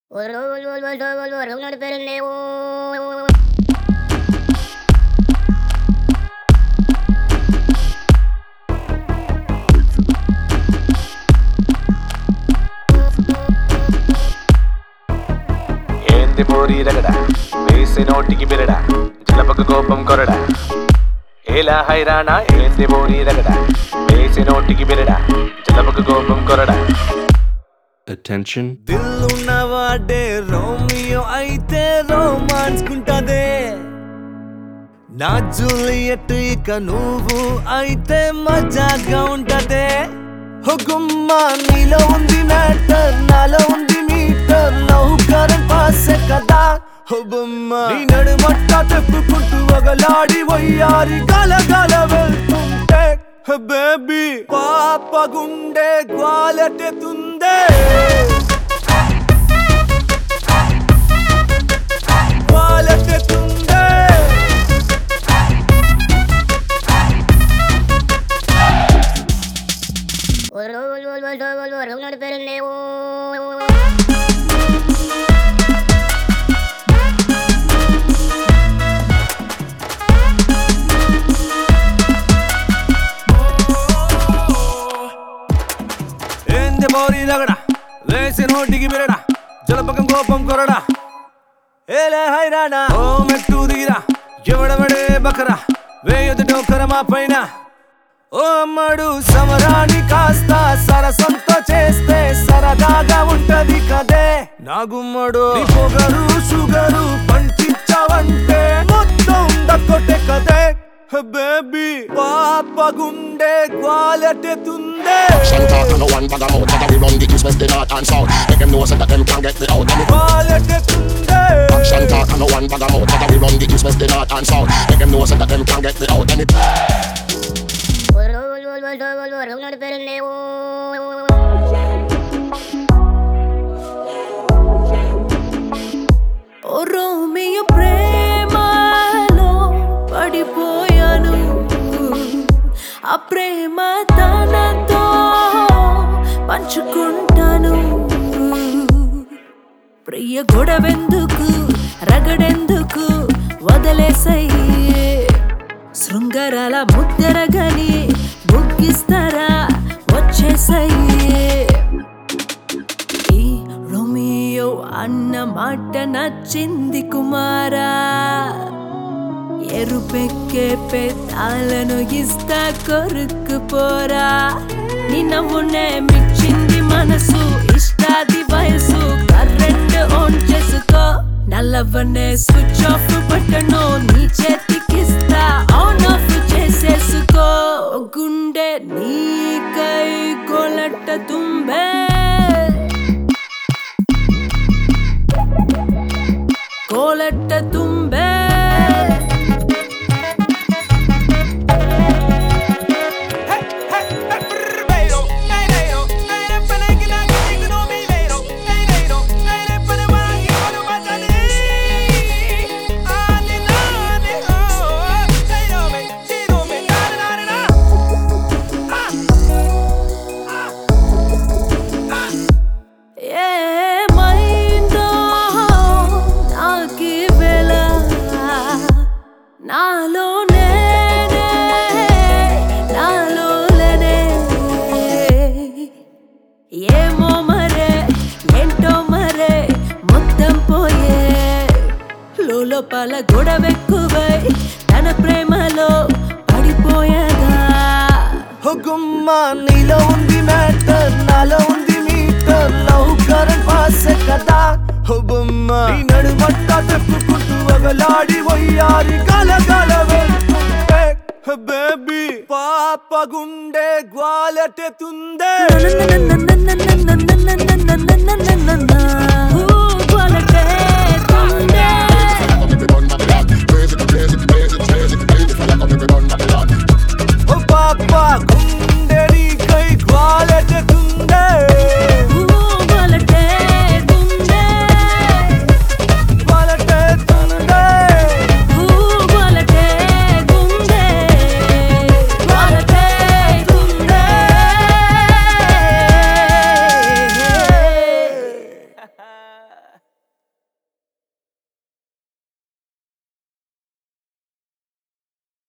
ఎవరి పేరు లేవు ఏంది పోరి రగడ వేసి నోటికి బిరడ జలపక కోపం కొరడ ఏలా హైరాణ ఏంది పోరి రగడ వేసి నోటికి బిరడ జలపక కోపం కొరడ Attention. దిల్లున్నవాడే రోమియో అయితే రోమాన్స్ కుంటదే నా జూలియట్ ఇక నువ్వు అయితే మజాగా ఉంటదే హుగుమ్మ నీలో ఉంది మ్యాటర్ నాలో ఉంది మీటర్ లవ్ కరెంట్ పాసే కదా హుబుమ్మ నీ నడుమట్ట తెప్పుకుంటూ ఒకలాడి వయ్యారి గల గల వెళ్తుంటే బేబీ పాప గుండె గ్వాలెట్టుతుందే గ్వాలెట్టుతుందే ఎవరి పేరు లేవు ఏంది బౌరీ రగడ వేసి నోటికి బిరడ జలపకం కోపం కొరడా ఏలే హైరానా ఓ మెట్టు దిగిరా ఎవడబడే బకరా వేయదు డోకర మా పైన ఓ అమ్మడు సమరాన్ని కాస్త సరసంతో చేస్తే సరదాగా ఉంటది కదే నా గుమ్మడు నీ పొగరు షుగరు పంచించావంటే మొత్తం దక్కొట్టే కదే బేబీ పాప గుండె గ్వాలెట్టుతుందే Action talk and no one bag of mouth Whether we run the east, west, the north and south Make them know so that them can't get me out Any గ్వాలెట్టుతుందే action talk and no one bag of mouth Whether we run the east, west, the north and south Make them know so that them can't get me out Any ఎవరి పేరు లేవు ఓ Romeo ప్రేమలో పడిపోయాను ఆ ప్రేమ తనతో పంచుకుంటాను ప్రియ గొడవెందుకు రగడెందుకు వదిలేసయ్యే శృంగారాల ముద్దరగని బుగ్గిస్తారా వచ్చేసయ్యే ఈ Romeo అన్న మాట నచ్చింది కుమారా ఎరుపెక్కే పెతాలను ఇస్తా కొరుక్కుపోరా నీ నవ్వునే మిచ్చింది మనసు ఇష్టాది వయసు కరెంట్ ఆన్ చేసుకో నల్లవనే స్విచ్ ఆఫ్ బటను నీ చేతికిస్తా ఆన్ ఆఫ్ చేసేసుకో గుండె నీకై కొలట తుంబే కోలట్ట తుంబే ఏమైందో నాకి వేళ నాలో నేనే నాలో లేనే ఏమో మరే ఏంటో మరే మొత్తం పోయే లోపల గొడవెక్కువై తన ప్రేమలో పడిపోయాగా హుగుమ్మ నీలో ఉంది మ్యాటర్ నాలో ఉంది మీటర్ లవ్ కరెంట్ పాసే కదా హుబుమ్మ నీ నడుమట్ట తెప్పుకుంటూ ఒకలాడి వయ్యారి గల గల వెళ్తుంటే బేబీ పాప గుండె గ్వాలెట్టుతుందే నన్ను